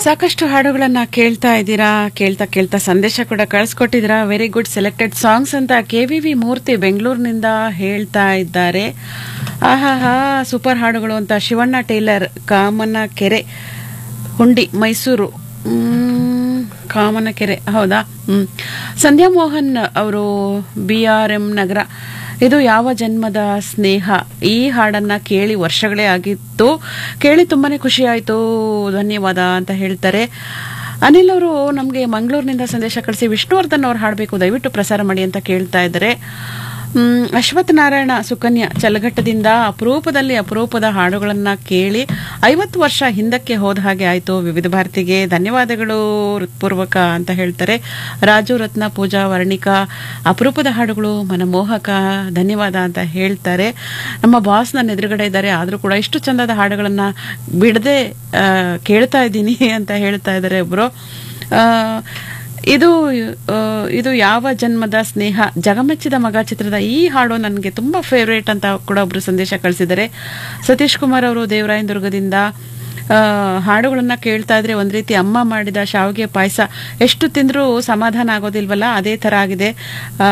ಸಾಕಷ್ಟು ಹಾಡುಗಳನ್ನ ಕೇಳ್ತಾ ಇದ್ದೀರಾ ಕೇಳ್ತಾ ಕೇಳ್ತಾ ಸಂದೇಶ ಕೂಡ ಕಳಿಸ್ಕೊಟ್ಟಿದ್ದೀರಾ ವೆರಿ ಗುಡ್ ಸೆಲೆಕ್ಟೆಡ್ ಸಾಂಗ್ಸ್ ಅಂತ ಕೆ ವಿ ವಿ ಮೂರ್ತಿ ಬೆಂಗಳೂರಿನಿಂದ ಹೇಳ್ತಾ ಇದ್ದಾರೆ ಆಹಾಹಾ ಸೂಪರ್ ಹಾಡುಗಳು ಅಂತ ಶಿವಣ್ಣ ಟೇಲರ್ ಕಾಮನ ಕೆರೆ ಹುಂಡಿ ಮೈಸೂರು ಮ್, ಕಾಮನ ಕೆರೆ ಹೌದಾ ಹ್ಮ್ ಸಂಧ್ಯಾ ಮೋಹನ್ ಅವರು ಬಿ ಆರ್ ಎಂ ನಗರ ಇದು ಯಾವ ಜನ್ಮದ ಸ್ನೇಹ ಈ ಹಾಡನ್ನ ಕೇಳಿ ವರ್ಷಗಳೇ ಆಗಿತ್ತು ಕೇಳಿ ತುಂಬಾನೇ ಖುಷಿ ಆಯ್ತು ಧನ್ಯವಾದ ಅಂತ ಹೇಳ್ತಾರೆ ಅನಿಲ್ ಅವರು ನಮಗೆ ಮಂಗಳೂರಿನಿಂದ ಸಂದೇಶ ಕಳಿಸಿ ವಿಷ್ಣುವರ್ಧನ್ ಅವ್ರು ಹಾಡಬೇಕು ದಯವಿಟ್ಟು ಪ್ರಸಾರ ಮಾಡಿ ಅಂತ ಕೇಳ್ತಾ ಇದ್ದಾರೆ ಮ್, ಅಶ್ವಥ್ ನಾರಾಯಣ ಸುಕನ್ಯಾ ಚಲಘಟ್ಟದಿಂದ ಅಪರೂಪದಲ್ಲಿ ಅಪರೂಪದ ಹಾಡುಗಳನ್ನ ಕೇಳಿ ಐವತ್ತು ವರ್ಷ ಹಿಂದಕ್ಕೆ ಹೋದ ಹಾಗೆ ಆಯ್ತು ವಿವಿಧ ಭಾರತಿಗೆ ಧನ್ಯವಾದಗಳು ಹೃತ್ಪೂರ್ವಕ ಅಂತ ಹೇಳ್ತಾರೆ ರಾಜು ರತ್ನ ಪೂಜಾ ವರ್ಣಿಕಾ ಅಪರೂಪದ ಹಾಡುಗಳು ಮನಮೋಹಕ ಧನ್ಯವಾದ ಅಂತ ಹೇಳ್ತಾರೆ ನಮ್ಮ ಬಾಸ್ ನನ್ನ ಎದುರುಗಡೆ ಇದ್ದಾರೆ ಆದರೂ ಕೂಡ ಇಷ್ಟು ಚಂದದ ಹಾಡುಗಳನ್ನ ಬಿಡದೆ ಆ, ಕೇಳ್ತಾ ಇದ್ದೀನಿ ಅಂತ ಹೇಳ್ತಾ ಇದ್ದಾರೆ ಒಬ್ರು ಆ, ಇದು ಆ, ಇದು ಯಾವ ಜನ್ಮದ ಸ್ನೇಹ ಜಗಮೆಚ್ಚಿದ ಮಗ ಚಿತ್ರದ ಈ ಹಾಡು ನನಗೆ ತುಂಬಾ ಫೇವ್ರೇಟ್ ಅಂತ ಕೂಡ ಒಬ್ರು ಸಂದೇಶ ಕಳಿಸಿದ್ದಾರೆ ಸತೀಶ್ ಕುಮಾರ್ ಅವರು ದೇವರಾಯನದುರ್ಗದಿಂದ ಆ, ಹಾಡುಗಳನ್ನ ಕೇಳ್ತಾ ಇದ್ರೆ ಒಂದ್ ರೀತಿ ಅಮ್ಮ ಮಾಡಿದ ಶಾವಿಗೆ ಪಾಯಸ ಎಷ್ಟು ತಿಂದ್ರೂ ಸಮಾಧಾನ ಆಗೋದಿಲ್ವಲ್ಲ ಅದೇ ತರ ಆಗಿದೆ ಆ,